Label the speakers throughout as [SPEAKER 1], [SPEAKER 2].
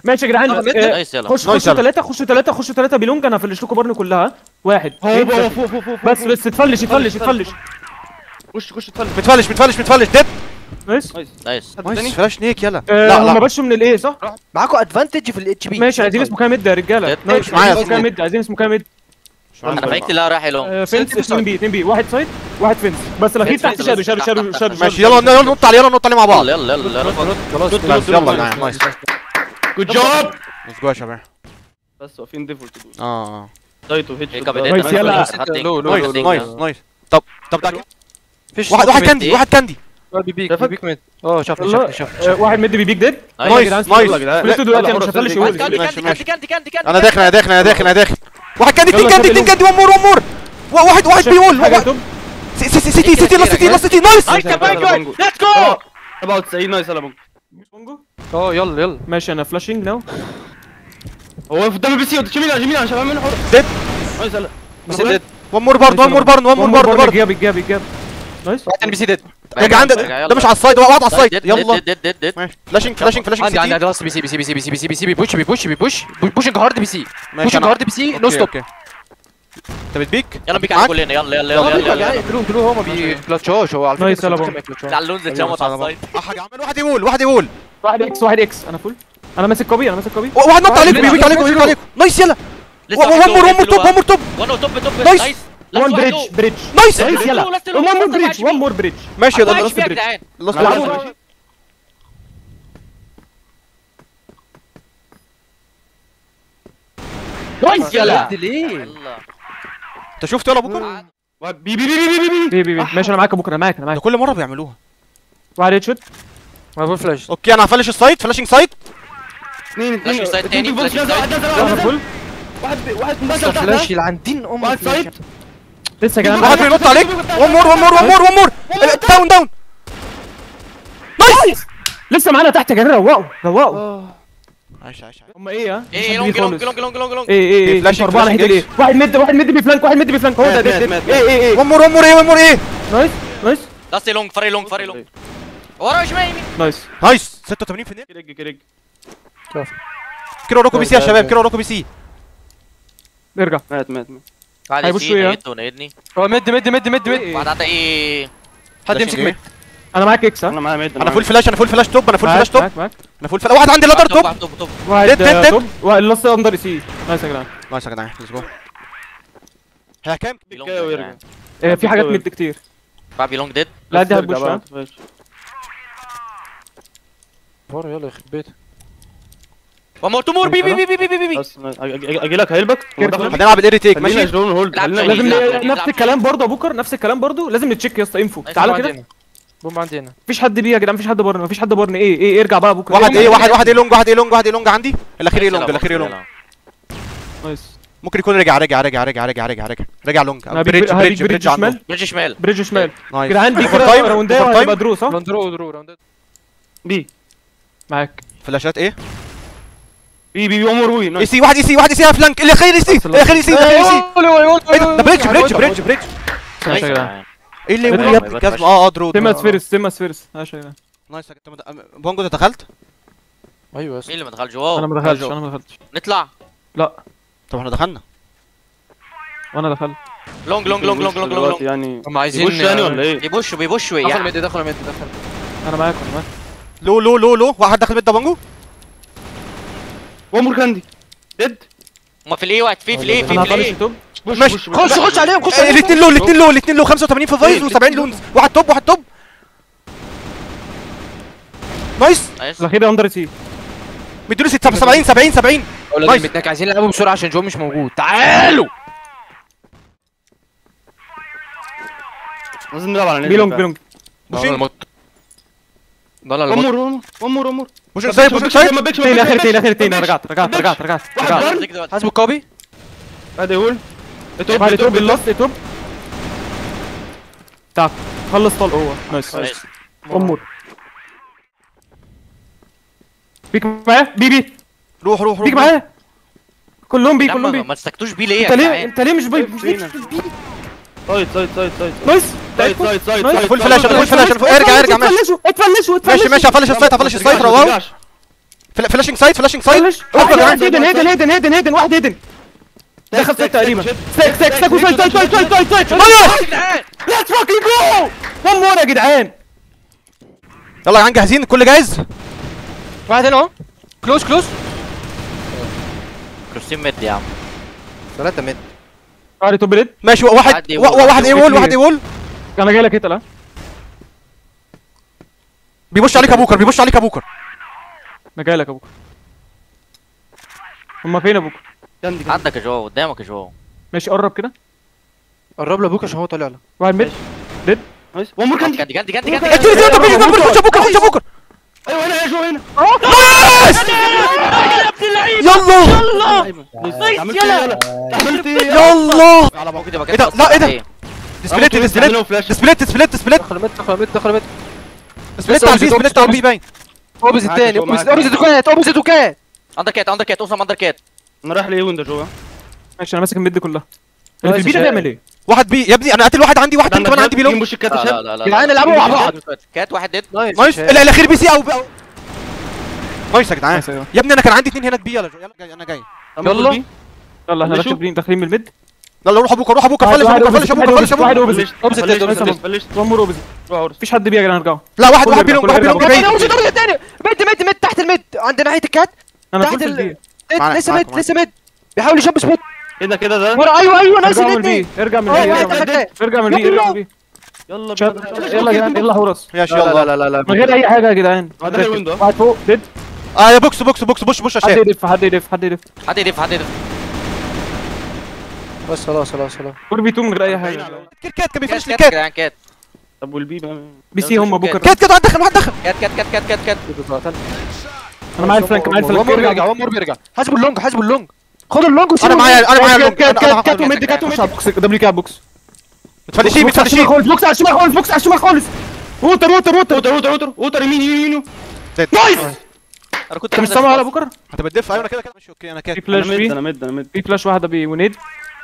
[SPEAKER 1] ماشي يا جدعان
[SPEAKER 2] آه، مد.
[SPEAKER 1] آه،
[SPEAKER 3] نايس يلا
[SPEAKER 1] خش
[SPEAKER 4] نايس
[SPEAKER 1] خشوا
[SPEAKER 4] يلا.
[SPEAKER 1] ثلاثة خشوا ثلاثة خشوا ثلاثة بيلونج انا هفلش لكم برن كلها واحد
[SPEAKER 2] هو
[SPEAKER 1] اتنين،
[SPEAKER 2] هو
[SPEAKER 1] تلاتة.
[SPEAKER 2] فوق فوق فوق
[SPEAKER 1] بس بس اتفلش اتفلش اتفلش
[SPEAKER 2] خش خش اتفلت
[SPEAKER 4] متفلش متفلش متفلش ديد
[SPEAKER 1] نايس
[SPEAKER 2] نايس
[SPEAKER 3] نايس
[SPEAKER 2] حد
[SPEAKER 4] نايس
[SPEAKER 2] تاني
[SPEAKER 4] فلاش نيك يلا
[SPEAKER 1] آه،
[SPEAKER 4] لا
[SPEAKER 1] هم
[SPEAKER 4] لا
[SPEAKER 1] بشوا من الايه صح؟
[SPEAKER 5] معاكم ادفانتج في الاتش بي
[SPEAKER 1] ماشي عايزين اسمه كام مد يا رجاله
[SPEAKER 3] مش
[SPEAKER 1] ماشي
[SPEAKER 4] معايا
[SPEAKER 1] عايزين اسمه كام
[SPEAKER 4] اسمه.
[SPEAKER 1] مد عايزين اسمه كام مد
[SPEAKER 3] انا فايت لا راح يلون
[SPEAKER 1] آه، فينس 2 بي 2 بي واحد سايد واحد فينس بس الاخير
[SPEAKER 3] فينس،
[SPEAKER 1] تحت
[SPEAKER 3] فينس،
[SPEAKER 1] شادو
[SPEAKER 3] بس
[SPEAKER 1] شادو
[SPEAKER 3] تحت،
[SPEAKER 1] شادو
[SPEAKER 3] تحت،
[SPEAKER 1] شادو
[SPEAKER 3] تحت.
[SPEAKER 4] ماشي يلا يلا نط عليه يلا نط عليه مع بعض
[SPEAKER 3] يلا يلا يلا
[SPEAKER 5] خلاص
[SPEAKER 4] بس يلا نايس نايس
[SPEAKER 2] جود جوب
[SPEAKER 4] ليتس جو يا شباب
[SPEAKER 2] بس واقفين ديفولت دول
[SPEAKER 4] اه
[SPEAKER 2] دايتو هيد
[SPEAKER 3] هيك
[SPEAKER 2] شوت.
[SPEAKER 3] بديت
[SPEAKER 1] نايس، يلا.
[SPEAKER 5] لو لو
[SPEAKER 4] نايس
[SPEAKER 5] لو
[SPEAKER 4] نايس نايس طب طب ده
[SPEAKER 5] فيش
[SPEAKER 4] واحد واحد كاندي واحد كاندي
[SPEAKER 5] بي بيك
[SPEAKER 2] شافك؟
[SPEAKER 5] بي بيك ميد اه شافني
[SPEAKER 1] يلا
[SPEAKER 5] شافني شافني
[SPEAKER 1] آه، واحد مد بي بيك ديد
[SPEAKER 3] نايس.
[SPEAKER 1] يلا يا جدعان،
[SPEAKER 4] نايس.
[SPEAKER 1] يلا يا جدعان. لسه دلوقتي انا مش هفلش
[SPEAKER 4] لا،
[SPEAKER 1] يقول
[SPEAKER 3] كاندي
[SPEAKER 4] ماشي،
[SPEAKER 3] كاندي
[SPEAKER 4] ماشي.
[SPEAKER 3] كاندي كاندي كاندي
[SPEAKER 4] انا داخل انا داخل انا داخل انا داخل واحد كاندي اتنين
[SPEAKER 1] يلا،
[SPEAKER 4] كاندي اتنين كاندي ون مور ون مور واحد واحد بيقول
[SPEAKER 1] حاجة
[SPEAKER 4] واحد-
[SPEAKER 1] توب.
[SPEAKER 4] سي- سي- سي- سيتي سيتي لا سيتي لا سيتي نايس
[SPEAKER 3] نايس يا باي جوي ليتس جو
[SPEAKER 2] 97 نايس يلا بونجو
[SPEAKER 5] اه يلا يلا
[SPEAKER 1] ماشي انا فلاشينج ناو
[SPEAKER 2] هو واقف قدام البي سي جميل جميل انا شباب منه حر
[SPEAKER 4] ديد
[SPEAKER 2] نايس يلا
[SPEAKER 5] بي سي ديد
[SPEAKER 4] ون مور برضه ون مور برضه ون مور برضه برضه
[SPEAKER 1] جاب جاب جاب نايس
[SPEAKER 5] واحد تاني بي سي ديد
[SPEAKER 4] يا جدعان ده ده مش على السايد واحد على السايد يلا
[SPEAKER 3] ديد ديد ديد ديد
[SPEAKER 4] ماشي فلاشينج فلاشينج فلاشينج
[SPEAKER 5] عندي عندي
[SPEAKER 4] سيتي
[SPEAKER 5] عندي لاست بي سي بي سي بي سي بي سي بي سي بي سي بي بوش بي بوش بي بوش بوشنج هارد بي سي
[SPEAKER 4] ماشي
[SPEAKER 5] بوشنج
[SPEAKER 4] انا
[SPEAKER 5] هارد بي سي نو
[SPEAKER 4] اوكي
[SPEAKER 5] ستوب
[SPEAKER 4] اوكي انت بتبيك
[SPEAKER 3] يلا بيك
[SPEAKER 4] معاك؟
[SPEAKER 3] على كلنا يلا يلا يلا يلا يلا
[SPEAKER 5] قتلوه قتلوه هو ما بيكلتشوش هو على فكره
[SPEAKER 1] نايس، يلا
[SPEAKER 5] مش
[SPEAKER 1] بابا.
[SPEAKER 5] ما يكلتشوش.
[SPEAKER 3] على اللونز اتشمط على السايد
[SPEAKER 4] حاجه عمل واحد يقول واحد يقول
[SPEAKER 1] واحد اكس واحد اكس انا فول انا ماسك كوبي انا ماسك كوبي
[SPEAKER 4] واحد نط عليكم
[SPEAKER 1] واحد
[SPEAKER 4] بيبيك عليكم بيبيك عليكم نايس يلا ون مور ون مور توب ون مور توب
[SPEAKER 3] ون توب توب
[SPEAKER 4] نايس.
[SPEAKER 3] نايس
[SPEAKER 1] وان بريدج بريدج
[SPEAKER 4] نايس
[SPEAKER 1] نايس يلا
[SPEAKER 3] لاست
[SPEAKER 1] وان مور بريدج وان مور بريدج
[SPEAKER 4] ماشي يلا
[SPEAKER 3] يلا
[SPEAKER 4] لاست
[SPEAKER 3] يا
[SPEAKER 4] بريدج
[SPEAKER 3] جدعان
[SPEAKER 4] لاست
[SPEAKER 1] نلعبوا
[SPEAKER 4] بريدج
[SPEAKER 1] بقى.
[SPEAKER 3] نايس يلا
[SPEAKER 5] ديد ليه
[SPEAKER 3] يلا
[SPEAKER 4] انت شفت يلا بكره
[SPEAKER 2] واحد بي بي بي بي بي بي
[SPEAKER 1] بي بي بي ماشي انا معاك بكره انا معاك انا
[SPEAKER 4] ده
[SPEAKER 1] معاك
[SPEAKER 4] كل مره بيعملوها
[SPEAKER 1] واحد هيد شوت
[SPEAKER 5] ما بقول فلاش
[SPEAKER 4] اوكي انا هفلش السايد فلاشينج سايد
[SPEAKER 2] اثنين اثنين
[SPEAKER 3] فلاش سايد
[SPEAKER 2] اتنين
[SPEAKER 3] تاني،
[SPEAKER 2] ديفولت،
[SPEAKER 3] فلاش
[SPEAKER 2] نزل
[SPEAKER 3] سايد.
[SPEAKER 2] واحد نزل
[SPEAKER 1] انا
[SPEAKER 2] واحد نزل
[SPEAKER 1] فول
[SPEAKER 2] واحد واحد نزل تحت
[SPEAKER 5] فلاش يلعندين ام
[SPEAKER 2] واحد
[SPEAKER 5] الفلاش.
[SPEAKER 2] سايد
[SPEAKER 1] لسه يا جدعان
[SPEAKER 4] واحد بينط عليك ون مور ون مور ون مور ون مور داون داون نايس
[SPEAKER 1] لسه معانا تحت يا جدعان روقوا روقوا
[SPEAKER 4] عايش عايش عايش
[SPEAKER 1] هم ايه ها
[SPEAKER 3] ايه لونج لونج لونج لونج لونج لونج
[SPEAKER 1] ايه ايه ايه
[SPEAKER 4] فلاشينج،
[SPEAKER 1] انتوا اربعه
[SPEAKER 4] فلاشينج
[SPEAKER 1] ناحيه الايه واحد مد واحد مد بفلانك واحد مد بفلانك هو ده
[SPEAKER 2] مات،
[SPEAKER 1] ده
[SPEAKER 2] مات،
[SPEAKER 1] ده. ايه ايه ايه
[SPEAKER 4] ون مور ون مور ايه ون مور ايه
[SPEAKER 1] نايس نايس
[SPEAKER 3] لاست لونج فري لونج فري لونج ورا شمال يمين
[SPEAKER 1] نايس
[SPEAKER 4] نايس 86 في النت
[SPEAKER 2] كريج كريج
[SPEAKER 4] كيلو وراكم بي سي يا شباب كيلو وراكم بي سي
[SPEAKER 1] ارجع
[SPEAKER 2] مات مات مات
[SPEAKER 3] عادي
[SPEAKER 1] هيبصوا
[SPEAKER 3] سي
[SPEAKER 1] ايه؟
[SPEAKER 3] نيدني نيدني
[SPEAKER 5] هو مد مد مد مد مد
[SPEAKER 1] إيه؟
[SPEAKER 3] واحد عطى ايه
[SPEAKER 5] حد يمسك مد
[SPEAKER 1] انا معاك اكس ها
[SPEAKER 2] انا معايا ميد
[SPEAKER 4] انا فول فلاش انا فول فلاش توب انا فول
[SPEAKER 1] معاك
[SPEAKER 4] فلاش توب
[SPEAKER 1] معاك معاك
[SPEAKER 4] انا فول فلاش واحد عندي لاتر توب
[SPEAKER 3] توب توب توب
[SPEAKER 1] واحد
[SPEAKER 4] ديد، ديد،
[SPEAKER 1] آه،
[SPEAKER 4] ديد.
[SPEAKER 1] توب واحد لاست اندر سي نايس يا جدعان
[SPEAKER 4] نايس يا جدعان ليتس جو هي كام
[SPEAKER 2] جاي ويرجع
[SPEAKER 1] آه، في حاجات مد كتير
[SPEAKER 3] بابي لونج ديد
[SPEAKER 1] لا دي
[SPEAKER 2] بس
[SPEAKER 1] هتبوش
[SPEAKER 2] ترجع
[SPEAKER 1] ها
[SPEAKER 2] بقى.
[SPEAKER 5] ورا يلا يخرب بيتك
[SPEAKER 3] ون مور تو مور بي بي بي بي بي بي بي
[SPEAKER 2] بس اجي لك هيلبك
[SPEAKER 4] هنلعب الايري تيك
[SPEAKER 2] خلينا
[SPEAKER 4] ماشي
[SPEAKER 2] جلون هولد
[SPEAKER 3] لعب
[SPEAKER 2] خلينا
[SPEAKER 3] شوية.
[SPEAKER 1] لازم
[SPEAKER 3] لا، لا،
[SPEAKER 1] نفس
[SPEAKER 3] لا.
[SPEAKER 1] الكلام برضه يا بوكر نفس الكلام برضه لازم نتشيك يا اسطى انفو
[SPEAKER 3] بوم
[SPEAKER 1] تعالوا
[SPEAKER 5] بوم
[SPEAKER 1] كده
[SPEAKER 5] عندي هنا. بوم عندي هنا
[SPEAKER 1] مفيش حد بيه يا جدعان مفيش حد برن مفيش حد برن ايه ايه ارجع بقى بكره
[SPEAKER 4] واحد ايه واحد واحد ايه لونج واحد ايه لونج واحد ايه لونج عندي الاخير ايه
[SPEAKER 3] يلا،
[SPEAKER 4] لونج الاخير ايه لونج
[SPEAKER 1] نايس
[SPEAKER 4] ممكن يكون رجع رجع رجع رجع رجع رجع رجع رجع لونج أو
[SPEAKER 1] هبيك-
[SPEAKER 4] بريدج
[SPEAKER 1] هبيك
[SPEAKER 4] بريدج
[SPEAKER 1] بريدج
[SPEAKER 4] بريدج عنده
[SPEAKER 1] شمال.
[SPEAKER 3] بريدج شمال
[SPEAKER 1] بريدج شمال
[SPEAKER 4] نايس
[SPEAKER 1] جدعان دي
[SPEAKER 4] أوفر
[SPEAKER 1] كده
[SPEAKER 4] تايم،
[SPEAKER 1] راونديه
[SPEAKER 4] أوفر
[SPEAKER 1] وهتبقى
[SPEAKER 4] تايم.
[SPEAKER 1] درو صح
[SPEAKER 5] درو درو راوند
[SPEAKER 2] بي
[SPEAKER 1] معاك
[SPEAKER 4] فلاشات ايه
[SPEAKER 2] بي بي بي امور وي
[SPEAKER 4] اي
[SPEAKER 2] نايس
[SPEAKER 4] سي واحد اي سي واحد اي سي فلانك الاخير اي سي الاخير اي سي الاخير اي سي ايه ده ده بريدج بريدج بريدج بريدج
[SPEAKER 1] ماشي يا جدعان
[SPEAKER 4] ايه اللي
[SPEAKER 1] بريدج.
[SPEAKER 4] يقول يا ابني الجزمه اه اه درو درو.
[SPEAKER 1] تيمس فيرس تيمس فيرس ماشي يا جدعان
[SPEAKER 4] نايس يا جدعان. بونجو انت دخلت
[SPEAKER 5] ايوه يا
[SPEAKER 3] مين اللي ما دخلش
[SPEAKER 1] انا
[SPEAKER 3] واو
[SPEAKER 1] ما دخلتش انا ما دخلتش
[SPEAKER 3] نطلع
[SPEAKER 1] لا
[SPEAKER 4] طب احنا دخلنا
[SPEAKER 1] وانا دخلت
[SPEAKER 3] لونج لونج لونج لونج لونج
[SPEAKER 2] دلوقتي
[SPEAKER 3] لونج
[SPEAKER 2] يعني
[SPEAKER 5] هم عايزين
[SPEAKER 2] يبوش يعني ولا ايه؟
[SPEAKER 3] بيبوشوا بيبوشوا
[SPEAKER 5] دخل
[SPEAKER 3] يعني
[SPEAKER 5] مد دخل مد دخل
[SPEAKER 1] انا معاك انا معاك
[SPEAKER 4] لو لو لو لو واحد دخل ميد ده بونجو
[SPEAKER 2] امور كاندي ديد
[SPEAKER 3] هما في الايه واحد في في الايه في
[SPEAKER 1] انا
[SPEAKER 3] في
[SPEAKER 1] هفلش
[SPEAKER 3] الايه
[SPEAKER 1] التوب
[SPEAKER 2] بوش
[SPEAKER 4] ماشي.
[SPEAKER 2] بوش
[SPEAKER 5] خش خش عليهم خش عليهم
[SPEAKER 4] الاثنين لو الاثنين لو الاثنين لو 85 في فايز و70 لونز واحد توب واحد توب نايس
[SPEAKER 3] نايس
[SPEAKER 1] الاخير اندر سي
[SPEAKER 4] مديله 70 70 70
[SPEAKER 5] اولاد
[SPEAKER 4] نايس.
[SPEAKER 5] المتناك عايزين يلعبوا بسرعه عشان جو مش موجود تعالوا
[SPEAKER 2] لازم نلعب على
[SPEAKER 1] بيلونج بيلونج
[SPEAKER 4] بوشين
[SPEAKER 5] لا لا لا
[SPEAKER 2] امور امور امور امور
[SPEAKER 4] بوشين سايد بوشين سايد
[SPEAKER 1] تاني اخر تاني اخر تاني رجعت رجعت رجعت رجعت
[SPEAKER 2] واحد
[SPEAKER 1] رجعت
[SPEAKER 2] بار.
[SPEAKER 5] حاسبوا الكوبي
[SPEAKER 2] ادي هول
[SPEAKER 1] بعد توب اللاست توب تعال خلص طلق هو نايس
[SPEAKER 3] نايس
[SPEAKER 1] امور بيك معاه بي بي
[SPEAKER 4] روح روح روح
[SPEAKER 1] بيك معاه كلهم بي
[SPEAKER 3] يا عم
[SPEAKER 1] كلهم بي
[SPEAKER 3] ما تسكتوش بيه ليه
[SPEAKER 1] انت
[SPEAKER 3] يا
[SPEAKER 1] ليه
[SPEAKER 3] جدعان
[SPEAKER 1] انت ليه مش بي
[SPEAKER 2] فين؟ سايد سايد سايد سايد
[SPEAKER 1] نايس
[SPEAKER 2] سايد سايد سايد
[SPEAKER 1] نايس.
[SPEAKER 2] سايد
[SPEAKER 4] فول فلاش فول فلاش ارجع ارجع ماشي
[SPEAKER 1] اتفلشوا اتفلشوا
[SPEAKER 4] ماشي
[SPEAKER 1] اتفلشوا
[SPEAKER 4] ماشي هفلش السايت هفلش السايت روقوا فلا- فلاشينج سايد فلاشينج سايد
[SPEAKER 1] فلش
[SPEAKER 4] حطه يا جدعان.
[SPEAKER 1] واحد هيدن هيدن هيدن هيدن هيدن واحد هيدن دخل سايد تقريبا سايك سايك سايك وسايد سايد سايد سايد سايد سايد
[SPEAKER 4] ايوه
[SPEAKER 1] ليتس فاكينج جو وان مور يا جدعان
[SPEAKER 4] يلا يا جدعان جاهزين الكل جاهز
[SPEAKER 5] واحد هنا اهو كلوز كلوز
[SPEAKER 3] كروسين ميد يا عم
[SPEAKER 5] ثلاثة ميد
[SPEAKER 1] اري توب ريد
[SPEAKER 4] ماشي واحد
[SPEAKER 3] عدي
[SPEAKER 4] وا-
[SPEAKER 3] وول.
[SPEAKER 4] واحد ايه وول واحد ايه وول
[SPEAKER 1] انا جاي لك هيتل ها
[SPEAKER 4] بيبص عليك ابوكر بيبص عليك ابوكر
[SPEAKER 1] انا جاي لك يا ابوك هما فين يا ابوك
[SPEAKER 3] عندك يا جو قدامك يا جو
[SPEAKER 1] ماشي قرب كده
[SPEAKER 5] قرب له ابوك عشان هو طالع له
[SPEAKER 1] واحد ميد ديد
[SPEAKER 2] نايس ون مور كاندي
[SPEAKER 3] جندي جندي جندي جندي
[SPEAKER 4] ايه تيجي تيجي تيجي تيجي خش ابوكر خش ابوكر
[SPEAKER 2] ايوه هنا يا جو هنا
[SPEAKER 4] يلا
[SPEAKER 2] نايس عملت ايه يلا عملت ايه
[SPEAKER 4] يلا
[SPEAKER 3] على موجود يبقى
[SPEAKER 4] ايه ده؟ لا، ايه ده؟ ديسبليت
[SPEAKER 2] عملت
[SPEAKER 4] ديسبليت
[SPEAKER 2] له فلاش.
[SPEAKER 4] ديسبليت ديسبليت ديسبليت
[SPEAKER 5] دخل ميد دخل ميد دخل ميد
[SPEAKER 4] ديسبليت على البي ديسبليت على البي باين
[SPEAKER 5] اوبزيت
[SPEAKER 2] معاك
[SPEAKER 5] تاني
[SPEAKER 2] جو، معاك.
[SPEAKER 5] اوبزيت اوبزيت وكات اوبزيت وكات
[SPEAKER 3] اندر كات اندر كات اوصل اندر كات
[SPEAKER 2] انا رايح ليه ويندو جو
[SPEAKER 1] ماشي انا ماسك الميد كلها اللي في
[SPEAKER 5] نايس
[SPEAKER 1] البي ده
[SPEAKER 5] شايف.
[SPEAKER 1] بيعمل ايه؟
[SPEAKER 4] واحد بي يا ابني انا قاتل واحد عندي واحد تاني كمان عندي بيلو
[SPEAKER 2] بوش الكات
[SPEAKER 3] لا
[SPEAKER 2] يا
[SPEAKER 3] لا
[SPEAKER 2] شباب
[SPEAKER 3] لا لا
[SPEAKER 5] جدعان العبوا مع بعض
[SPEAKER 3] كات واحد ديد
[SPEAKER 5] نايس
[SPEAKER 4] نايس
[SPEAKER 5] شايف.
[SPEAKER 4] لا الاخير بي سي او أو- نايس يا جدعان
[SPEAKER 1] نايس، أيوة.
[SPEAKER 4] يا ابني انا كان عندي اتنين هناك بي يلا جو. يلا جاي انا جاي
[SPEAKER 5] يلا.
[SPEAKER 1] يلا احنا
[SPEAKER 2] فلشوا.
[SPEAKER 1] داخلين داخلين من الميد
[SPEAKER 4] يلا روح ابوكر روح ابوكر
[SPEAKER 1] واحد-
[SPEAKER 4] فلش
[SPEAKER 1] واحد
[SPEAKER 4] ابوكر فلش
[SPEAKER 1] واحد
[SPEAKER 4] ابوكر فلش
[SPEAKER 1] واحد
[SPEAKER 4] ابوكر
[SPEAKER 1] اوبزيت
[SPEAKER 5] اوبزيت
[SPEAKER 2] فلشت
[SPEAKER 5] اوبزيت
[SPEAKER 2] فلشت فلشت
[SPEAKER 1] ون مور اوبزيت
[SPEAKER 2] روح عورس
[SPEAKER 1] مفيش حد بيجي نرجعه
[SPEAKER 4] لا واحد
[SPEAKER 1] كل
[SPEAKER 4] واحد
[SPEAKER 1] يرجع،
[SPEAKER 4] بيلو
[SPEAKER 1] كل
[SPEAKER 4] واحد بيلو
[SPEAKER 1] يرجع.
[SPEAKER 4] بعيد
[SPEAKER 5] اوبزيت اوبزيت تاني ميد ميد ميد تحت الميد عند ناحية الكات
[SPEAKER 1] انا
[SPEAKER 5] تحت
[SPEAKER 1] فول في
[SPEAKER 5] ال-
[SPEAKER 1] البي
[SPEAKER 5] ميد،
[SPEAKER 4] معاك،
[SPEAKER 5] لسه
[SPEAKER 4] معاك،
[SPEAKER 5] ميد
[SPEAKER 4] معاك.
[SPEAKER 5] لسه ميد بيحاول يشب سبوت
[SPEAKER 2] كده كده ده
[SPEAKER 5] ورا ايوه ايوه نايس
[SPEAKER 1] ارجع من
[SPEAKER 5] الاثنين
[SPEAKER 1] البي ارجع من
[SPEAKER 5] اه،
[SPEAKER 1] البي
[SPEAKER 5] واحد
[SPEAKER 1] ارجع من
[SPEAKER 5] تحت
[SPEAKER 1] البي ارجع من البي ارجع من البي
[SPEAKER 2] يلا
[SPEAKER 1] شاب
[SPEAKER 2] بينا.
[SPEAKER 1] يلا يا جدعان يلا حراس
[SPEAKER 4] ماشي
[SPEAKER 5] لا
[SPEAKER 4] يلا
[SPEAKER 5] لا لا لا
[SPEAKER 1] من غير اي حاجه يا جدعان
[SPEAKER 2] هذا هي الويندو
[SPEAKER 1] واحد فوق ديد
[SPEAKER 4] اه يا بوكس بوكس بوكس بوش بوش
[SPEAKER 1] حد
[SPEAKER 4] عشان
[SPEAKER 1] يدف حد يدف حد يدف
[SPEAKER 3] حد يدف حد يدف
[SPEAKER 5] بس خلاص خلاص خلاص
[SPEAKER 1] 4 بي 2 من غير اي حاجه
[SPEAKER 4] كات كات كان
[SPEAKER 3] كات
[SPEAKER 4] بيفرش لي
[SPEAKER 3] كات يا
[SPEAKER 4] كات
[SPEAKER 3] جدعان كات
[SPEAKER 2] طب والبي بقى
[SPEAKER 1] بي سي هم بوكر
[SPEAKER 4] كات كات واحد دخل واحد دخل
[SPEAKER 3] كات كات كات كات كات كات
[SPEAKER 1] انا معايا الفلانك معايا الفلانك
[SPEAKER 5] مور بيرجع
[SPEAKER 1] ارجع
[SPEAKER 5] مور بيرجع حاسبوا اللونج حاسبوا اللونج خدوا اللونج
[SPEAKER 4] انا معايا انا معايا
[SPEAKER 1] كات
[SPEAKER 4] اللونج.
[SPEAKER 1] كات
[SPEAKER 4] أنا- أنا
[SPEAKER 1] كات كات
[SPEAKER 4] هاخد-
[SPEAKER 1] وميد كات وميد على بوكس دبليو كات بوكس
[SPEAKER 4] متفلشين
[SPEAKER 1] بوكس على الشمال
[SPEAKER 4] متفلشين
[SPEAKER 1] خالص بوكس على الشمال خالص بوكس على الشمال خالص ووتر ووتر ووتر
[SPEAKER 2] اوتر اوتر اوتر اوتر يمين يمين يمين
[SPEAKER 1] نايس
[SPEAKER 3] انا كنت
[SPEAKER 1] انت مش سامع على بكره
[SPEAKER 4] هتبقى الدف ايوه انا كده كده ماشي اوكي انا كات
[SPEAKER 1] في
[SPEAKER 2] انا
[SPEAKER 1] فلاش
[SPEAKER 2] مد
[SPEAKER 1] بي
[SPEAKER 2] انا مد انا مد
[SPEAKER 1] في فلاش واحده بي ونيد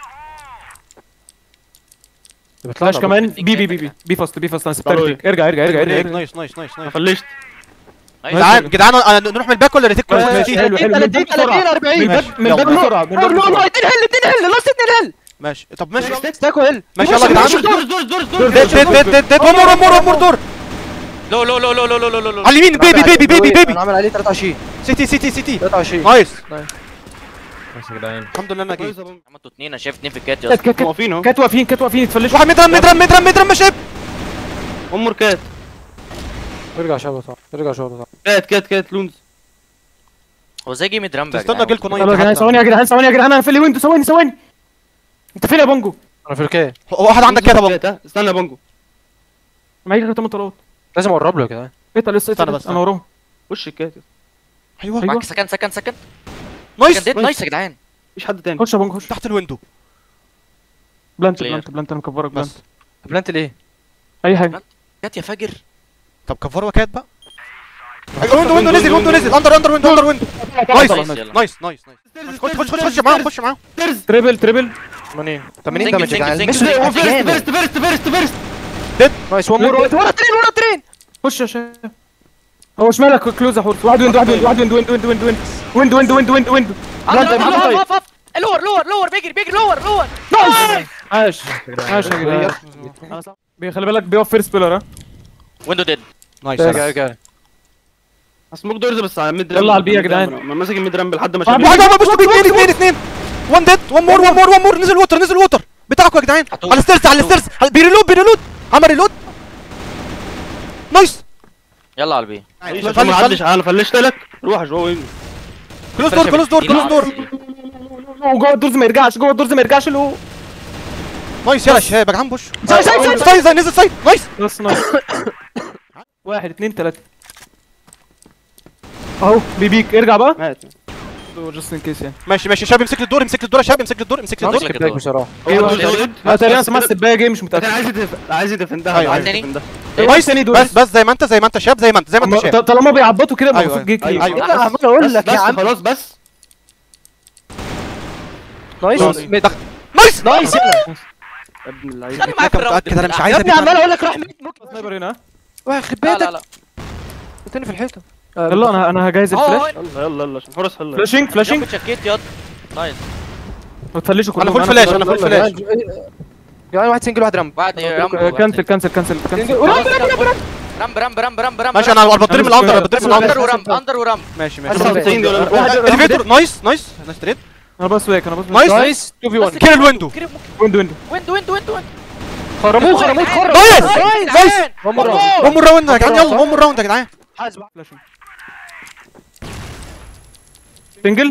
[SPEAKER 1] فلاش كمان بي بي بي بي بي فاست بي فاست انا سبتها
[SPEAKER 2] طلعوا
[SPEAKER 1] ريتيك. ارجع ارجع ارجع ارجع ارجع
[SPEAKER 4] نايس نايس نايس نايس
[SPEAKER 2] فلشت
[SPEAKER 4] جدعان جدعان أنا- نروح من الباك ولا ريتيك ولا
[SPEAKER 1] ماشي
[SPEAKER 4] ريتيك؟
[SPEAKER 1] حلو حلو من
[SPEAKER 5] 30
[SPEAKER 1] الباك بسرعه
[SPEAKER 5] 30 40
[SPEAKER 1] من
[SPEAKER 4] ماشي.
[SPEAKER 1] الباك من الباك
[SPEAKER 4] يلا.
[SPEAKER 1] بسرعه من
[SPEAKER 5] نو
[SPEAKER 1] الباك
[SPEAKER 5] نو نو
[SPEAKER 1] بسرعه
[SPEAKER 5] اتنين هيل اتنين هيل لاست اتنين هيل
[SPEAKER 4] ماشي طب ماشي يلا
[SPEAKER 5] ستاكو هيل
[SPEAKER 4] ماشي يلا يا جدعان
[SPEAKER 2] دورز دورز دورز دورز
[SPEAKER 1] دور،
[SPEAKER 4] ديد ديد ديد ديد ديد ون مور ون مور ون مور دور
[SPEAKER 3] لو لو لو لو لو لو لو لو
[SPEAKER 4] على اليمين بيبي بيبي بيبي بيبي
[SPEAKER 5] انا عامل عليه 23
[SPEAKER 4] سيتي سيتي سيتي
[SPEAKER 5] 23
[SPEAKER 4] نايس
[SPEAKER 5] نايس.
[SPEAKER 4] الحمد لله انا جيت
[SPEAKER 3] عملتوا اتنين انا شايف اتنين في الكات يا
[SPEAKER 1] كات
[SPEAKER 3] اسطى
[SPEAKER 1] كات كات
[SPEAKER 2] واقفين اهو
[SPEAKER 1] كات واقفين كات واقفين يتفلشوا
[SPEAKER 4] واحد مدرم مدرم مدرم مدرم مشيب
[SPEAKER 2] ون مور كات
[SPEAKER 5] ارجع شباب صح ارجع شباب صح
[SPEAKER 2] كات كات كات لونز
[SPEAKER 3] هو ازاي جه ميد رامب يا
[SPEAKER 4] تستنى
[SPEAKER 3] جدعان؟
[SPEAKER 4] اجيلكم
[SPEAKER 1] يلا يا جدعان
[SPEAKER 4] نايت
[SPEAKER 1] ثواني يا جدعان ثواني يا جدعان انا في اللي ويندو ثواني ثواني انت فين يا بونجو؟
[SPEAKER 5] انا في الكي
[SPEAKER 4] واحد عندك كده بقى
[SPEAKER 2] كات، ها؟ استنى يا بونجو
[SPEAKER 1] معايا غير 8 طلقات
[SPEAKER 5] لازم اقرب له يا جدعان
[SPEAKER 1] ايه لسه
[SPEAKER 4] استنى
[SPEAKER 1] ايه
[SPEAKER 4] بس.
[SPEAKER 1] انا وراهم
[SPEAKER 2] وش الكات
[SPEAKER 4] ايوه
[SPEAKER 3] معاك سكند سكند سكند
[SPEAKER 4] نايس
[SPEAKER 3] سكند ديد نايس يا جدعان
[SPEAKER 2] مفيش حد تاني
[SPEAKER 1] خش يا بونجو خش
[SPEAKER 4] تحت الويندو
[SPEAKER 1] بلانت
[SPEAKER 3] Clear.
[SPEAKER 1] بلانت بلانت انا مكفرك بلانت
[SPEAKER 4] بس
[SPEAKER 5] بلانت ليه؟
[SPEAKER 1] اي حاجه
[SPEAKER 3] كات يا فاجر
[SPEAKER 4] طب كفر وكات بقى أيوة، ويندو ويندو نزل ويندو نزل اندر اندر ويندو اندر ويندو نايس
[SPEAKER 3] نايس،
[SPEAKER 4] نايس
[SPEAKER 3] يلا.
[SPEAKER 4] نايس نايس خش خش خش خش معاهم خش معاهم
[SPEAKER 1] تريبل تريبل
[SPEAKER 5] 80 80
[SPEAKER 3] سنجل،
[SPEAKER 5] دامج يا جدعان
[SPEAKER 3] سنجل،
[SPEAKER 5] مش
[SPEAKER 3] سنجل.
[SPEAKER 2] هو فيرست
[SPEAKER 5] جامد.
[SPEAKER 2] فيرست فيرست فيرست فيرست
[SPEAKER 5] نايس ون مور ورا ترين ورا ترين
[SPEAKER 1] خش يا شباب هو شمالك كلوز يا حورس واحد ويند واحد ويند واحد ويند ويند ويند ويند ويند ويند ويند ويند ويند بلانت يا محمد طيب
[SPEAKER 3] لور لور لور بيجري بيجري لور لور
[SPEAKER 1] نايس عاش عاش يا جدعان بي- خلي بالك بيقف فيرست بيلر ها
[SPEAKER 3] ويندو ديد
[SPEAKER 4] نايس
[SPEAKER 5] ارجع ارجع
[SPEAKER 2] اسموك دورز بس على الميد
[SPEAKER 1] يلا على البي يا جدعان.
[SPEAKER 2] ما ماسك الميد رامب لحد ما
[SPEAKER 1] واحد
[SPEAKER 2] شاف
[SPEAKER 4] واحد واحد بص اثنين اثنين اثنين وان ديد وان مور وان مور وان مور نزل ووتر نزل ووتر بتاعكم يا جدعان
[SPEAKER 3] هتوه.
[SPEAKER 4] على الستيرز على الستيرز على- بيريلود بيريلود عمل ريلود نايس
[SPEAKER 3] يلا على البي
[SPEAKER 2] ما عدش انا فلشت لك روح جوا وينجو
[SPEAKER 4] كلوز دور كلوز دور كلوز دور
[SPEAKER 1] وجوه الدورز ما يرجعش جوه الدورز ما يرجعش له
[SPEAKER 4] نايس يلا شباب يا جدعان بوش
[SPEAKER 1] سايد سايد سايد
[SPEAKER 4] سايد سايد نزل سايد نايس
[SPEAKER 1] بس نايس واحد اثنين ثلاثة اهو بيبيك ارجع بقى
[SPEAKER 2] مات
[SPEAKER 1] جاست ان كيس يعني
[SPEAKER 4] ماشي ماشي شباب امسك لي الدور امسك لي الدور يا شباب امسك لي الدور امسك لي الدور
[SPEAKER 3] ماشي.
[SPEAKER 5] سكيب بصراحه
[SPEAKER 1] ايوه
[SPEAKER 2] زود.
[SPEAKER 1] لا تقريبا سمعت السبايه جاي مش
[SPEAKER 2] كان
[SPEAKER 1] متاكد
[SPEAKER 2] عايز يدف... عايز يدفندها
[SPEAKER 4] أيوة،
[SPEAKER 2] عايز
[SPEAKER 3] أيوة.
[SPEAKER 2] يدفندها
[SPEAKER 1] نايس تاني دور
[SPEAKER 4] بس بس زي ما انت زي ما انت شاب زي ما انت زي ما انت
[SPEAKER 1] أما-
[SPEAKER 4] شاب
[SPEAKER 1] ط- طالما بيعبطوا كده يبقى
[SPEAKER 4] أيوة،
[SPEAKER 1] المفروض جه
[SPEAKER 2] أيوة.
[SPEAKER 1] كلير
[SPEAKER 4] أيوة.
[SPEAKER 5] انا عمال اقول لك
[SPEAKER 2] بس
[SPEAKER 5] يا عم
[SPEAKER 2] خلاص بس
[SPEAKER 5] نايس
[SPEAKER 1] خلاص.
[SPEAKER 5] ميد.
[SPEAKER 4] نايس
[SPEAKER 5] نايس يلا
[SPEAKER 2] يا ابن اللعيبه
[SPEAKER 3] انا معاك في الراوند
[SPEAKER 4] متاكد انا مش
[SPEAKER 5] يا
[SPEAKER 4] عايز
[SPEAKER 5] ابني
[SPEAKER 4] أبيك.
[SPEAKER 5] عمال اقول لك راح ميد ممكن
[SPEAKER 1] سنايبر هنا
[SPEAKER 5] واحد يخرب
[SPEAKER 3] لا لا
[SPEAKER 5] بيتك
[SPEAKER 3] لا
[SPEAKER 5] قلتني في الحيطه
[SPEAKER 1] يلا انا انا هجهز الفلاش
[SPEAKER 2] يلا يلا يلا عشان فرص يلا
[SPEAKER 1] فلاشينج فلاشينج
[SPEAKER 3] جنب شكيت ياض نايس
[SPEAKER 1] ما تفلشوا
[SPEAKER 4] انا
[SPEAKER 1] كلهم
[SPEAKER 4] فول فلاش انا فول فلاش
[SPEAKER 5] يعني واحد سنجل واحد رمب
[SPEAKER 3] بعد
[SPEAKER 1] آه،
[SPEAKER 3] رامب
[SPEAKER 1] كنسل كنسل كنسل كنسل
[SPEAKER 3] رامب رامب رامب رامب رامب
[SPEAKER 4] ماشي انا بضرب من الاندر بضرب من
[SPEAKER 3] اندر
[SPEAKER 4] الاندر
[SPEAKER 3] ورامب اندر ورامب
[SPEAKER 4] ماشي ماشي
[SPEAKER 2] 99 دي ولا واحد
[SPEAKER 4] اليفيتور نايس نايس نايس تريد
[SPEAKER 1] انا بس ويك انا بس
[SPEAKER 4] نايس
[SPEAKER 5] نايس 2 في 1
[SPEAKER 4] كيل الويندو
[SPEAKER 1] ويندو ويندو
[SPEAKER 3] ويند ويند ويند ويند
[SPEAKER 5] خرموه خرموه خرموه
[SPEAKER 4] نايس
[SPEAKER 3] نايس
[SPEAKER 5] One more
[SPEAKER 4] ون مور راوند يا جدعان يلا ون مور راوند يا جدعان
[SPEAKER 1] فلاشينج سنجل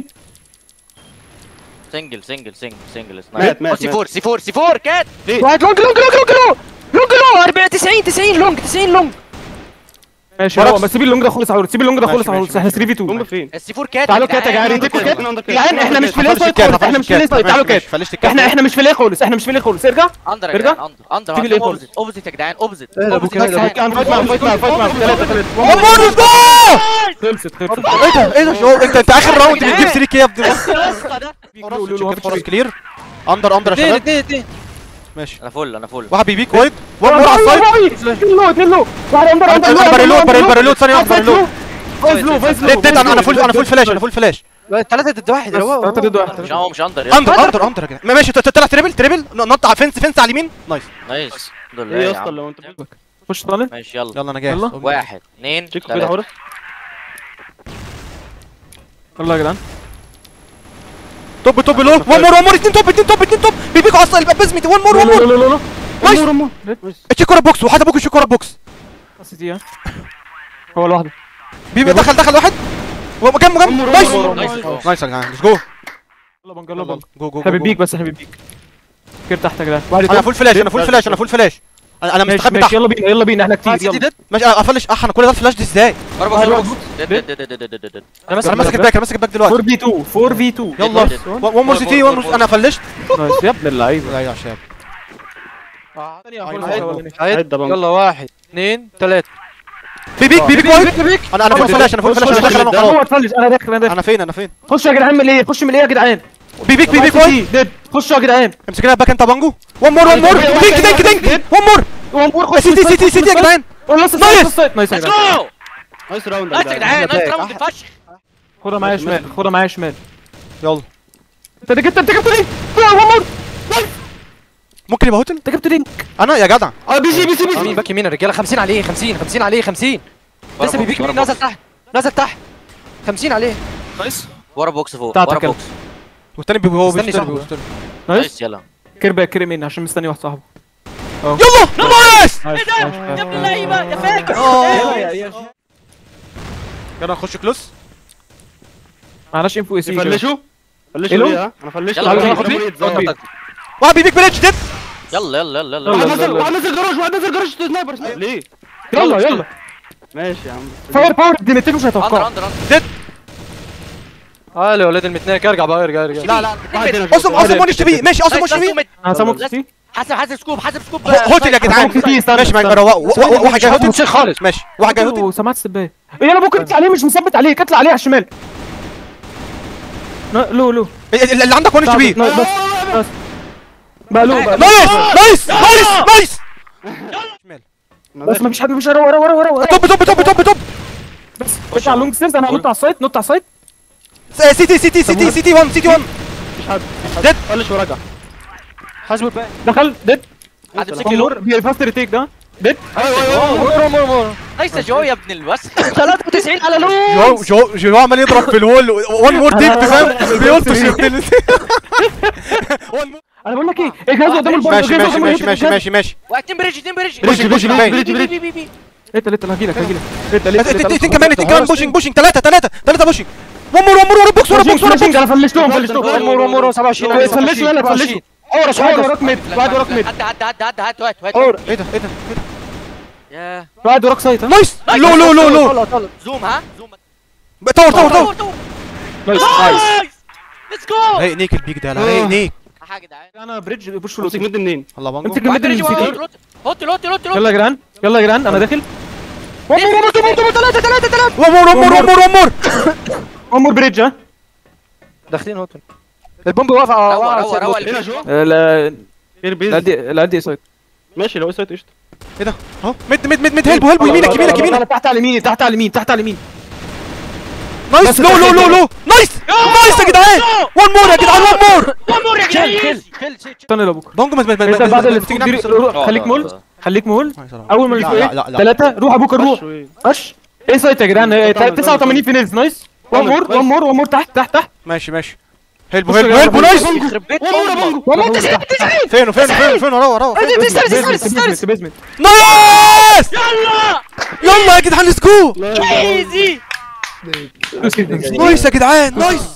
[SPEAKER 3] سنجل سنجل سنجل سنجل
[SPEAKER 2] مات، مات،
[SPEAKER 3] سي 4 سي 4 سي 4 كات
[SPEAKER 5] واحد لونج لونج لونج لونج لونج لونج لونج 40 90 90 لونج 90 لونج
[SPEAKER 1] ماشي
[SPEAKER 4] ورا.
[SPEAKER 1] هو بس سيب اللونج ده خالص عوري سيب اللونج ده
[SPEAKER 4] ماشي،
[SPEAKER 1] خالص عوري
[SPEAKER 4] ماشي،
[SPEAKER 1] احنا 3 في
[SPEAKER 2] هم
[SPEAKER 1] 2
[SPEAKER 2] فين
[SPEAKER 3] السي 4 كات
[SPEAKER 1] تعالوا كات يا جدعان ريتيكوا كات
[SPEAKER 2] عندك
[SPEAKER 1] يا جدعان احنا مش في ليه
[SPEAKER 4] فلش
[SPEAKER 1] خالص
[SPEAKER 4] الكات
[SPEAKER 1] احنا مش في ليه تعالوا كات
[SPEAKER 4] فلشت الكات
[SPEAKER 1] احنا احنا مش في ليه خالص احنا مش في ليه خالص ارجع
[SPEAKER 3] اندر يا
[SPEAKER 1] ارجع.
[SPEAKER 3] جدعان اندر
[SPEAKER 1] سيب
[SPEAKER 3] اندر
[SPEAKER 1] الايه
[SPEAKER 3] اوبزيت اوبزيت يا جدعان اوبزيت
[SPEAKER 1] انا فايت معاهم فايت معاهم فايت معاهم ثلاثة ثلاثة
[SPEAKER 4] ون مور ليتس جو
[SPEAKER 1] خلصت خلصت
[SPEAKER 4] ايه ده ايه ده شو انت انت اخر راوند بتجيب 3 كي يا ابني
[SPEAKER 1] قولوا له
[SPEAKER 4] فرص كلير اندر اندر يا
[SPEAKER 5] اثنين
[SPEAKER 4] شباب
[SPEAKER 5] اثنين اثنين
[SPEAKER 4] ماشي
[SPEAKER 3] انا فل انا فل
[SPEAKER 4] واحد بيبيك وايد ون مور على السايد
[SPEAKER 1] اثنين لو اثنين لو واحد اندر اندر
[SPEAKER 4] اندر ريلود بريل بريلود ثانيه واحده ريلود
[SPEAKER 1] فايز لو فايز لو
[SPEAKER 4] ديت ديت انا انا فول انا فول فلاش انا فول فلاش
[SPEAKER 5] ثلاثة ضد واحد
[SPEAKER 1] ثلاثة ضد
[SPEAKER 3] مش
[SPEAKER 1] واحد
[SPEAKER 3] هو مش اندر يا
[SPEAKER 4] اندر اندر اندر يا جدعان ماشي ت- طلع تريبل تريبل نط على فينس فينس على اليمين نايس
[SPEAKER 3] نايس الحمد لله
[SPEAKER 2] ايه يا
[SPEAKER 3] يا
[SPEAKER 2] اسطى
[SPEAKER 3] عم
[SPEAKER 2] لو انت
[SPEAKER 1] خش طالع
[SPEAKER 3] ماشي يلا
[SPEAKER 4] يلا انا جاهز
[SPEAKER 1] يلا.
[SPEAKER 3] واحد اثنين
[SPEAKER 2] تشيكو كده
[SPEAKER 3] ثلاثة
[SPEAKER 2] حورس
[SPEAKER 1] يلا يا جدعان
[SPEAKER 4] توب توب لو ون مور ون مور اتنين توب اتنين توب اتنين توب بيبيكوا على السايد بزمتي ون مور ون مور
[SPEAKER 1] لا لا لا
[SPEAKER 4] نايس
[SPEAKER 1] لا
[SPEAKER 4] اتشيك ورا بوكس وحد ابوك يشيك ورا بوكس
[SPEAKER 1] بس دي ها. هو لوحده
[SPEAKER 4] بيبي دخل دخل واحد جنبه جنبه نايس
[SPEAKER 3] نايس
[SPEAKER 4] نايس يا جدعان ليتس جو
[SPEAKER 1] يلا بنج يلا بنج
[SPEAKER 4] جو جو
[SPEAKER 1] احنا بنبيك بس احنا بنبيك كير تحت يا جدعان
[SPEAKER 4] انا فول فلاش انا فول فلاش انا فول فلاش انا انا
[SPEAKER 1] ماشي
[SPEAKER 4] مستخبي
[SPEAKER 1] ماشي
[SPEAKER 4] تحت
[SPEAKER 1] يلا بينا يلا بينا احنا كتير
[SPEAKER 5] سيتي
[SPEAKER 1] يلا
[SPEAKER 5] ديد
[SPEAKER 4] ماشي انا افلش اح انا كل ده الفلاش دي ازاي
[SPEAKER 3] ضربة
[SPEAKER 1] واحد
[SPEAKER 3] خلاص
[SPEAKER 1] واحد.
[SPEAKER 3] ديد ديد ديد ديد ديد ديد
[SPEAKER 5] انا
[SPEAKER 4] انا ماسك الباك انا ماسك الباك دلوقتي
[SPEAKER 1] 4 في 2 4 في 2
[SPEAKER 4] يلا
[SPEAKER 3] ديد.
[SPEAKER 4] ون مور سي تي ون مور انا فلشت
[SPEAKER 1] نايس يا ابن اللعيبه
[SPEAKER 4] لا يا شباب
[SPEAKER 2] عد ده بنك
[SPEAKER 5] يلا واحد اثنين ثلاثة
[SPEAKER 4] بيبيك بيبيك وايد انا انا فول فلاش انا فول فلاش انا داخل انا خلاص
[SPEAKER 1] هو اتفلش انا داخل انا داخل
[SPEAKER 4] انا فين انا فين
[SPEAKER 1] خشوا يا جدعان من ايه خشوا من ايه يا جدعان
[SPEAKER 4] بيبيك بيبيك وايد
[SPEAKER 1] ديد خشوا يا جدعان
[SPEAKER 4] امسكنا باك انت بانجو ون مور ون مور دينك دينك دينك ون مور
[SPEAKER 1] وامور خش
[SPEAKER 4] سيتي سيتي سيتي يا جدعان
[SPEAKER 1] نايس
[SPEAKER 4] نايس.
[SPEAKER 1] نايس يا
[SPEAKER 3] ليتس
[SPEAKER 1] جدعان
[SPEAKER 3] جو
[SPEAKER 2] نايس راوند
[SPEAKER 3] نايس يا جدعان نايس راوند فشخ
[SPEAKER 1] خدها معايا شمال خدها معايا شمال
[SPEAKER 4] يلا
[SPEAKER 1] انت جبت انت جبت لينك وامور
[SPEAKER 4] ممكن يبقى هوتل
[SPEAKER 1] انت جبت لينك
[SPEAKER 4] انا يا جدع
[SPEAKER 2] اه بي سي بي سي بي
[SPEAKER 5] يمين
[SPEAKER 2] سي
[SPEAKER 5] باك يمين يا رجالة 50 عليه 50 50 عليه 50 لسه بيبيك
[SPEAKER 3] ورا
[SPEAKER 5] يمين
[SPEAKER 3] بوكس.
[SPEAKER 5] نزل تحت نزل تحت 50 عليه
[SPEAKER 1] نايس
[SPEAKER 3] ورا بوكس فوق
[SPEAKER 1] بتاعتك
[SPEAKER 3] ورا
[SPEAKER 1] يلا.
[SPEAKER 3] بوكس
[SPEAKER 4] والتاني بيبقى هو
[SPEAKER 5] استني
[SPEAKER 4] بيشتري
[SPEAKER 5] صاحبه.
[SPEAKER 4] بيشتري.
[SPEAKER 1] نايس
[SPEAKER 3] نايس يلا
[SPEAKER 1] كير باك كير يمين عشان مستني واحد صاحبه
[SPEAKER 4] يلا نايس
[SPEAKER 1] نايس
[SPEAKER 3] يا ابن اللعيبة يا فاكر
[SPEAKER 4] يلا نخش كلوس
[SPEAKER 1] معلش انفو اس
[SPEAKER 2] فلشوا فلشوا
[SPEAKER 1] إلو؟
[SPEAKER 2] ليه ها انا فلشت
[SPEAKER 3] يلا،
[SPEAKER 2] على
[SPEAKER 3] يلا،
[SPEAKER 2] فكرة،
[SPEAKER 1] خد
[SPEAKER 2] مريض
[SPEAKER 1] خد
[SPEAKER 2] زي.
[SPEAKER 4] واحد بيبيك بلاتش ديد
[SPEAKER 3] يلا يلا يلا
[SPEAKER 1] يلا.
[SPEAKER 2] واحد
[SPEAKER 3] يلا
[SPEAKER 2] نزل واحد نزل جراج واحد نزل جراج سنايبر سنايبر. ليه
[SPEAKER 1] يلا يلا
[SPEAKER 2] ماشي يا عم
[SPEAKER 1] فاير باور الديمتين مش
[SPEAKER 3] اندر
[SPEAKER 1] هيتوقعوا
[SPEAKER 3] اندر اندر
[SPEAKER 5] اه يا ولاد المتناك ارجع بقى ارجع ارجع
[SPEAKER 3] لا لا
[SPEAKER 2] واحد هنا
[SPEAKER 4] اصلا اصلا مونيش تبي ماشي اصلا مونيش تبي
[SPEAKER 1] انا سامو سي
[SPEAKER 3] حاسب حاسب سكوب حاسب سكوب
[SPEAKER 4] هوتل يا جدعان
[SPEAKER 1] سامو سي استنى
[SPEAKER 4] ماشي معاك
[SPEAKER 1] استنى.
[SPEAKER 4] وا- وا- وا- واحد جاي هوتل
[SPEAKER 5] مش خالص
[SPEAKER 4] ماشي واحد جاي هوتل
[SPEAKER 1] وسمعت السبايه يلا ممكن اطلع عليه مش مثبت عليه اطلع عليه على الشمال لا، لو لو
[SPEAKER 4] اللي اللي عندك مونيش تبي
[SPEAKER 1] نايس، بس بس بقى لو بقى لو.
[SPEAKER 4] نايس نايس نايس نايس
[SPEAKER 1] بس مفيش حد مش ورا ورا ورا ورا ورا
[SPEAKER 4] توب توب توب توب توب
[SPEAKER 1] بس خش على اللونج ستيرز انا هنط على السايت نط على السايت
[SPEAKER 4] سيتي سيتي سيتي سيتي 1 سيتي 1
[SPEAKER 2] مفيش حد
[SPEAKER 4] ديد.
[SPEAKER 2] فلش ورجع
[SPEAKER 5] حاسبه الباقي
[SPEAKER 1] دخل ديد
[SPEAKER 3] حد يمسك لي لور
[SPEAKER 1] مور بيفاست ريتيك ده ديد
[SPEAKER 5] مور مور مور
[SPEAKER 3] نايس يا جو يا ابن الوسخ
[SPEAKER 5] 93 على لو
[SPEAKER 4] جو جو جو عمال يضرب في الوول وان مور ديد فاهم بيلطش يقتل
[SPEAKER 1] انا بقول لك ايه اجهزوا قدام البورد
[SPEAKER 4] ماشي
[SPEAKER 1] اجهزوا
[SPEAKER 4] ماشي
[SPEAKER 1] قدام
[SPEAKER 4] ماشي
[SPEAKER 1] البورد.
[SPEAKER 4] ماشي ماشي ماشي
[SPEAKER 3] وقتين بريدج اتنين بريدج
[SPEAKER 4] بريدج، بريدج، بريدج،
[SPEAKER 2] بريدج،
[SPEAKER 3] بي-
[SPEAKER 2] بريدج.
[SPEAKER 3] بي- بي- بي.
[SPEAKER 1] ليت ليت هجيلك هجيلك ليت ليت ليت
[SPEAKER 4] اتنين كمان اتنين كمان بوشنج بوشنج ثلاثة ثلاثة ثلاثة بوشنج ون مور ون مور ورا بوكس ورا بوكس ورا بوكس
[SPEAKER 1] انا فلشتهم فلشتهم
[SPEAKER 5] مور مور 27
[SPEAKER 1] فلشوا يلا فلشوا
[SPEAKER 5] اورش
[SPEAKER 1] واحد
[SPEAKER 5] حاجه
[SPEAKER 1] وراك ميد واحد وراك ميد
[SPEAKER 3] عدى عدى عدى عدى هات هات هات
[SPEAKER 4] ايه ده ايه ده ايه ده
[SPEAKER 3] يا
[SPEAKER 1] واحد وراك سايت ها
[SPEAKER 4] نايس لو لو لو لو
[SPEAKER 3] زوم ها زوم
[SPEAKER 4] تور تور تور
[SPEAKER 1] نايس
[SPEAKER 3] نايس ليتس جو
[SPEAKER 4] رايق نيك البيك ده رايق نيك
[SPEAKER 3] حاجه يا جدعان
[SPEAKER 1] انا بريدج بوش
[SPEAKER 2] امسك مد منين
[SPEAKER 4] الله بانجو
[SPEAKER 1] امسك الميد اللي
[SPEAKER 3] واحد
[SPEAKER 1] نسيته
[SPEAKER 3] بريدج هوت هوت هوت
[SPEAKER 1] يلا يا جدعان يلا يا جدعان انا داخل
[SPEAKER 5] ثلاثة ثلاثة ثلاثة
[SPEAKER 4] ون مور ون مور ون مور ون مور
[SPEAKER 1] امور بريدج ها
[SPEAKER 5] داخلين هوتل البومب واقف على
[SPEAKER 3] روق
[SPEAKER 5] واقف
[SPEAKER 3] روق
[SPEAKER 5] على
[SPEAKER 3] روق
[SPEAKER 2] هنا شو
[SPEAKER 1] لا
[SPEAKER 2] غير
[SPEAKER 1] لا
[SPEAKER 2] بيز
[SPEAKER 1] دي لا دي سايت
[SPEAKER 2] ماشي لو سايت قشطه
[SPEAKER 4] ايه ده اهو مد مد مد مد هيلبو هيلبو يمينك يمينك يمينك
[SPEAKER 1] تحت على اليمين تحت على اليمين تحت على اليمين
[SPEAKER 4] نايس
[SPEAKER 1] بس
[SPEAKER 4] لو لو لو لو نايس نايس يا جدعان وان مور يا جدعان وان مور
[SPEAKER 3] وان مور يا جدعان
[SPEAKER 5] خل
[SPEAKER 3] easy.
[SPEAKER 5] خل خل
[SPEAKER 1] استنى لابوك
[SPEAKER 4] دونج ما ما ما
[SPEAKER 1] انت بعد اللي
[SPEAKER 4] تيجي
[SPEAKER 1] تيجي
[SPEAKER 4] نعمل
[SPEAKER 1] روح خليك مول خليك مول اول ما
[SPEAKER 4] لا،
[SPEAKER 1] نشوف
[SPEAKER 4] لا، لا،
[SPEAKER 1] ايه
[SPEAKER 4] لا.
[SPEAKER 1] ثلاثة روح ابوك الروح خش ايه سايت يا جدعان إيه، 89 في نيلز نايس وان مور وان مور وان مور تحت تحت تحت
[SPEAKER 4] ماشي ماشي هيلبو
[SPEAKER 1] بص يا
[SPEAKER 4] هيلبو هيلبو
[SPEAKER 1] جدعان،
[SPEAKER 4] نايس
[SPEAKER 5] يخرب بيت
[SPEAKER 1] وان مور يا
[SPEAKER 5] امك
[SPEAKER 1] بونجو
[SPEAKER 5] وان مور 90 90
[SPEAKER 4] فين فين فين فين وراه وراه فين؟
[SPEAKER 5] تستنى تستنى تستنى
[SPEAKER 1] بيزمنت
[SPEAKER 4] نايس
[SPEAKER 3] يلا
[SPEAKER 4] يلا يا جدعان ليتس جو
[SPEAKER 3] ايزي
[SPEAKER 4] نايس يا جدعان نايس